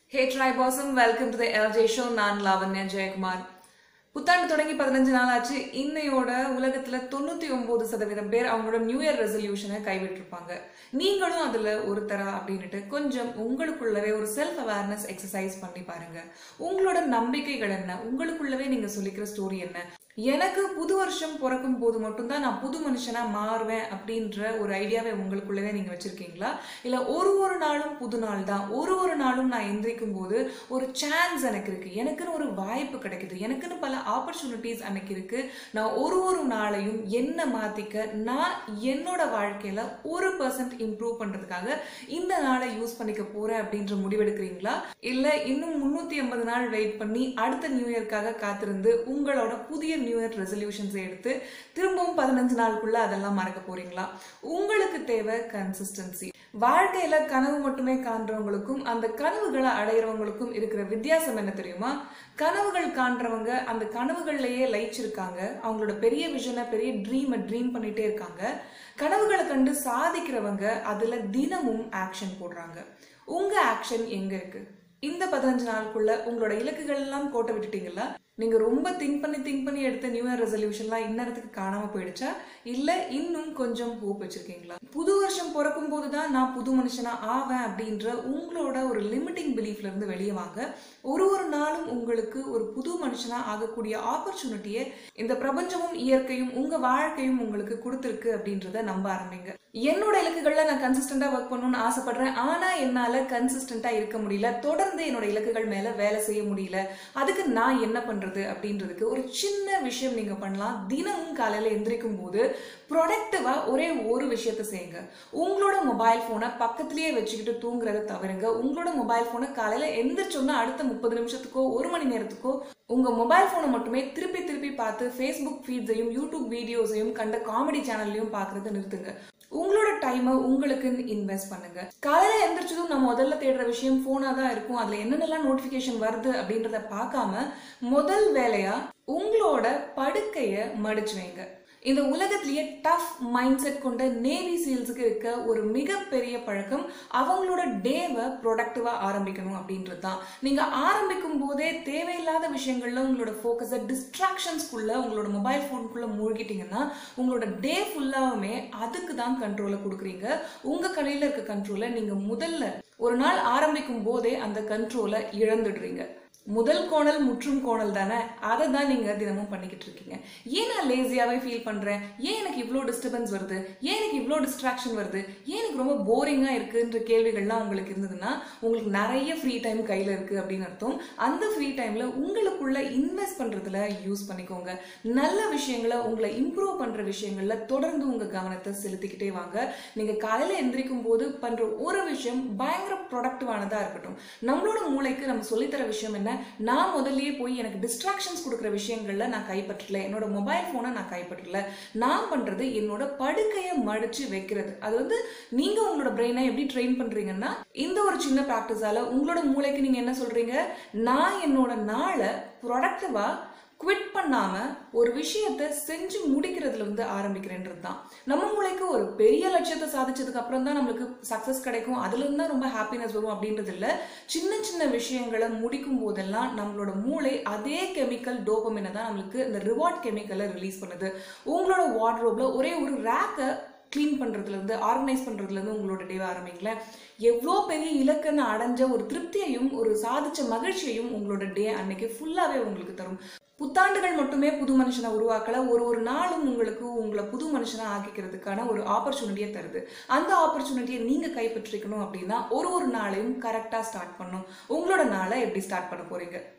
ஹே ட்ரை பாசம் welcome to the L J show Lavanya Jayakumar புத்தாண்டு தொடங்கி பதினஞ்சு நாள் ஆச்சு இன்னையோட உலகத்துல தொண்ணூத்தி ஒன்பது சதவீதம் பேர் அவங்களோட நியூ இயர் ரெசல்யூஷனை கைவிட்டிருப்பாங்க நீங்களும் அதுல ஒருத்தரா அப்படின்னுட்டு கொஞ்சம் உங்களுக்குள்ளவே ஒரு செல்ஃப் அவேர்னஸ் எக்ஸசைஸ் பண்ணி பாருங்க உங்களோட நம்பிக்கைகள் என்ன உங்களுக்குள்ளவே நீங்க சொல்லிக்கிற ஸ்டோரி என்ன எனக்கு புது வருஷம் பிறக்கும் போது மட்டும்தான் நான் புது மனுஷனா மாறுவேன் அப்படின்ற ஒரு ஐடியாவை உங்களுக்குள்ளவே நீங்க வச்சிருக்கீங்களா இல்ல ஒரு ஒரு நாளும் புது நாள் தான் ஒரு ஒரு நாளும் நான் எந்திரிக்கும் போது ஒரு சான்ஸ் எனக்கு இருக்கு எனக்குன்னு ஒரு வாய்ப்பு கிடைக்குது எனக்குன்னு பல ஆப்பர்ச்சுனிட்டிஸ் எனக்கு இருக்கு நான் ஒரு ஒரு நாளையும் என்ன மாத்திக்க நான் என்னோட வாழ்க்கையில ஒரு பர்சன்ட் இம்ப்ரூவ் பண்றதுக்காக இந்த நாளை யூஸ் பண்ணிக்க போறேன் அப்படின்ற முடிவெடுக்கிறீங்களா இல்ல இன்னும் முன்னூத்தி ஐம்பது நாள் வெயிட் பண்ணி அடுத்த நியூ இயர்க்காக காத்திருந்து உங்களோட புதிய நியூ இயர் ரெசல்யூஷன்ஸ் எடுத்து திரும்பவும் பதினஞ்சு நாளுக்குள்ள அதெல்லாம் மறக்க போறீங்களா உங்களுக்கு தேவை கன்சிஸ்டன்சி வாழ்க்கையில கனவு மட்டுமே காண்றவங்களுக்கும் அந்த கனவுகளை அடையிறவங்களுக்கும் இருக்கிற வித்தியாசம் என்ன தெரியுமா கனவுகள் காண்றவங்க அந்த கனவுகள்லயே லயிச்சிருக்காங்க அவங்களோட பெரிய விஷனை பெரிய ட்ரீமை ட்ரீம் பண்ணிட்டே இருக்காங்க கனவுகளை கண்டு சாதிக்கிறவங்க அதுல தினமும் ஆக்ஷன் போடுறாங்க உங்க ஆக்ஷன் எங்க இருக்கு இந்த பதினஞ்சு நாளுக்குள்ள உங்களோட இலக்குகள் எல்லாம் கோட்டை விட்டுட்டீங்களா நீங்க ரொம்ப திங்க் பண்ணி திங்க் பண்ணி எடுத்த நியூ இயர் ரெசல்யூஷன்லாம் இந்நேரத்துக்கு காணாம போயிடுச்சா இல்ல இன்னும் கொஞ்சம் ஹோப் வச்சிருக்கீங்களா புது வருஷம் பிறக்கும் போதுதான் நான் புது மனுஷனா ஆவேன் அப்படின்ற உங்களோட ஒரு லிமிட்டிங் பிலீஃப்ல இருந்து வெளியே வாங்க ஒரு ஒரு நாளும் உங்களுக்கு ஒரு புது மனுஷனா ஆகக்கூடிய ஆப்பர்ச்சுனிட்டியை இந்த பிரபஞ்சமும் இயற்கையும் உங்க வாழ்க்கையும் உங்களுக்கு கொடுத்துருக்கு அப்படின்றத நம்ப ஆரம்பிங்க என்னோட இலக்குகள்ல நான் கன்சிஸ்டண்டா ஒர்க் பண்ணணும்னு ஆசைப்படுறேன் ஆனா என்னால கன்சிஸ்டண்டா இருக்க முடியல தொடர்ந்து என்னோட இலக்குகள் மேல வேலை செய்ய முடியல அதுக்கு நான் என்ன பண்றது அப்படின்றதுக்கு ஒரு சின்ன விஷயம் நீங்க பண்ணலாம் தினமும் காலையில எந்திரிக்கும் போது ப்ரொடக்டிவா ஒரே ஒரு விஷயத்த செய்யுங்க உங்களோட மொபைல் போனை பக்கத்திலேயே வச்சுக்கிட்டு தூங்குறத தவிருங்க உங்களோட மொபைல் போனை காலையில எந்திரிச்சோன்னா அடுத்த முப்பது நிமிஷத்துக்கோ ஒரு மணி நேரத்துக்கோ உங்க மொபைல் போனை மட்டுமே திருப்பி திருப்பி பார்த்து ஃபேஸ்புக் ஃபீட்ஸையும் யூடியூப் வீடியோஸையும் கண்ட காமெடி சேனல்லையும் பார்க்கறத நிறுத்துங்க உங்களோட டைமை உங்களுக்கு இன்வெஸ்ட் பண்ணுங்க காலையில எந்திரிச்சதும் நம்ம முதல்ல தேடுற விஷயம் போனா தான் இருக்கும் அதுல என்னென்னலாம் நோட்டிபிகேஷன் வருது அப்படின்றத பார்க்காம முதல் வேலையா உங்களோட படுக்கைய மடிச்சு வைங்க இந்த உலகத்திலேயே டஃப் மைண்ட் செட் கொண்ட நேவி சீல்ஸுக்கு இருக்க ஒரு மிகப்பெரிய பழக்கம் அவங்களோட டேவை ப்ரொடக்டிவா ஆரம்பிக்கணும் அப்படின்றது தான் நீங்க ஆரம்பிக்கும் போதே தேவையில்லாத விஷயங்கள்ல உங்களோட ஃபோக்கஸை டிஸ்ட்ராக்ஷன்ஸ்குள்ள உங்களோட மொபைல் ஃபோனுக்குள்ள மூழ்கிட்டீங்கன்னா உங்களோட டே ஃபுல்லாவுமே அதுக்கு தான் கண்ட்ரோலை கொடுக்குறீங்க உங்க கையில இருக்க கண்ட்ரோலை நீங்க முதல்ல ஒரு நாள் ஆரம்பிக்கும் போதே அந்த கண்ட்ரோலை இழந்துடுறீங்க முதல் கோணல் முற்றும் கோணல் தானே அதை தான் நீங்க தினமும் பண்ணிக்கிட்டு இருக்கீங்க ஏன் நான் லேசியாவே ஃபீல் பண்றேன் ஏன் எனக்கு இவ்வளோ டிஸ்டர்பன்ஸ் வருது ஏன் எனக்கு இவ்வளோ டிஸ்ட்ராக்ஷன் வருது ஏன் எனக்கு ரொம்ப போரிங்கா இருக்குன்ற கேள்விகள்லாம் உங்களுக்கு இருந்ததுன்னா உங்களுக்கு நிறைய ஃப்ரீ டைம் கையில இருக்கு அப்படின்னு அர்த்தம் அந்த ஃப்ரீ டைம்ல உங்களுக்குள்ள இன்வெஸ்ட் பண்றதுல யூஸ் பண்ணிக்கோங்க நல்ல விஷயங்களை உங்களை இம்ப்ரூவ் பண்ற விஷயங்கள்ல தொடர்ந்து உங்க கவனத்தை செலுத்திக்கிட்டே வாங்க நீங்க காலையில எந்திரிக்கும் போது பண்ற ஒரு விஷயம் பயங்கர ப்ரொடக்டிவானதா இருக்கட்டும் நம்மளோட மூளைக்கு நம்ம சொல்லித்தர விஷயம் என்ன நான் முதல்லயே போய் எனக்கு டிஸ்ட்ராக்ஷன்ஸ் கொடுக்குற விஷயங்கள்ல நான் கைப்பற்றல என்னோட மொபைல் போனை நான் கைப்பற்றல நான் பண்றது என்னோட படுக்கையை மடிச்சு வைக்கிறது அது வந்து நீங்க உங்களோட பிரெயினை எப்படி ட்ரெயின் பண்றீங்கன்னா இந்த ஒரு சின்ன ப்ராக்டிஸால உங்களோட மூளைக்கு நீங்க என்ன சொல்றீங்க நான் என்னோட நாளை ப்ரொடக்டிவா குவிட் பண்ணாம ஒரு விஷயத்த செஞ்சு முடிக்கிறதுல வந்து ஆரம்பிக்கிறேன்றது தான் நம்ம மூளைக்கு ஒரு பெரிய லட்சியத்தை சாதிச்சதுக்கு அப்புறம் தான் நம்மளுக்கு சக்சஸ் கிடைக்கும் அதுல இருந்து தான் ரொம்ப ஹாப்பினஸ் வரும் அப்படின்றது இல்ல சின்ன சின்ன விஷயங்களை முடிக்கும் போதெல்லாம் நம்மளோட மூளை அதே கெமிக்கல் டோபமினை தான் நம்மளுக்கு இந்த ரிவார்ட் கெமிக்கலை ரிலீஸ் பண்ணுது உங்களோட வார்ட்ரோப்ல ஒரே ஒரு ரேக்கை க்ளீன் பண்ணுறதுலேருந்து ஆர்கனைஸ் பண்ணுறதுலேருந்து உங்களோட டேவை ஆரம்பிங்களேன் எவ்வளோ பெரிய இலக்கன்னு அடைஞ்ச ஒரு திருப்தியையும் ஒரு சாதிச்ச மகிழ்ச்சியையும் உங்களோட டே அன்னைக்கு ஃபுல்லாகவே உங்களுக்கு தரும் புத்தாண்டுகள் மட்டுமே புது மனுஷனை உருவாக்கல ஒரு ஒரு நாளும் உங்களுக்கு உங்களை புது மனுஷனா ஆக்கிக்கிறதுக்கான ஒரு ஆப்பர்ச்சுனிட்டியை தருது அந்த ஆப்பர்ச்சுனிட்டியை நீங்க கைப்பற்றிக்கணும் அப்படின்னா ஒரு ஒரு நாளையும் கரெக்டா ஸ்டார்ட் பண்ணும் உங்களோட நாளை எப்படி ஸ்டார்ட் பண்ண போறீங்க